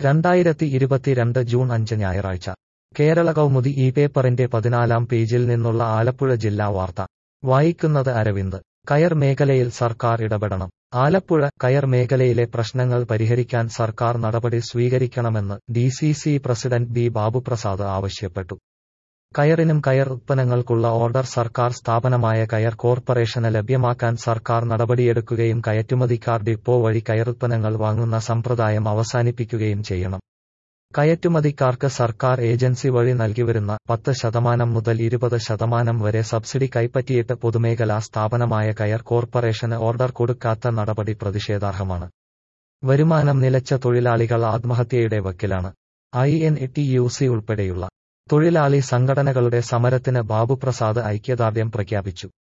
രണ്ടായിരത്തി ഇരുപത്തിരണ്ട് ജൂൺ അഞ്ച് ഞായറാഴ്ച കേരള കൗമുദി ഈ പേപ്പറിന്റെ പതിനാലാം പേജിൽ നിന്നുള്ള ആലപ്പുഴ ജില്ലാ വാർത്ത വായിക്കുന്നത് അരവിന്ദ് കയർ മേഖലയിൽ സർക്കാർ ഇടപെടണം ആലപ്പുഴ കയർ മേഖലയിലെ പ്രശ്നങ്ങൾ പരിഹരിക്കാൻ സർക്കാർ നടപടി സ്വീകരിക്കണമെന്ന് D C C president B Babuprasad ആവശ്യപ്പെട്ടു കയറിനും കയർ ഉത്പന്നങ്ങൾക്കുള്ള ഓർഡർ സർക്കാർ സ്ഥാപനമായ കയർ കോർപ്പറേഷന് ലഭ്യമാക്കാൻ സർക്കാർ നടപടിയെടുക്കുകയും കയറ്റുമതിക്കാർ ഡിപ്പോ വഴി കയറുത്പന്നങ്ങൾ വാങ്ങുന്ന സമ്പ്രദായം അവസാനിപ്പിക്കുകയും ചെയ്യണം കയറ്റുമതിക്കാർക്ക് സർക്കാർ ഏജൻസി വഴി നൽകിവരുന്ന പത്ത് ശതമാനം മുതൽ ഇരുപത് ശതമാനം വരെ സബ്സിഡി കൈപ്പറ്റിയിട്ട് പൊതുമേഖലാ സ്ഥാപനമായ കയർ കോർപ്പറേഷന് ഓർഡർ കൊടുക്കാത്ത നടപടി പ്രതിഷേധാർഹമാണ് വരുമാനം നിലച്ച തൊഴിലാളികൾ ആത്മഹത്യയുടെ വക്കിലാണ് I N T U C ഉൾപ്പെടെയുള്ള തൊഴിലാളി സംഘടനകളുടെ സമരത്തിന് ബാബുപ്രസാദ് ഐക്യദാർഢ്യം പ്രഖ്യാപിച്ചു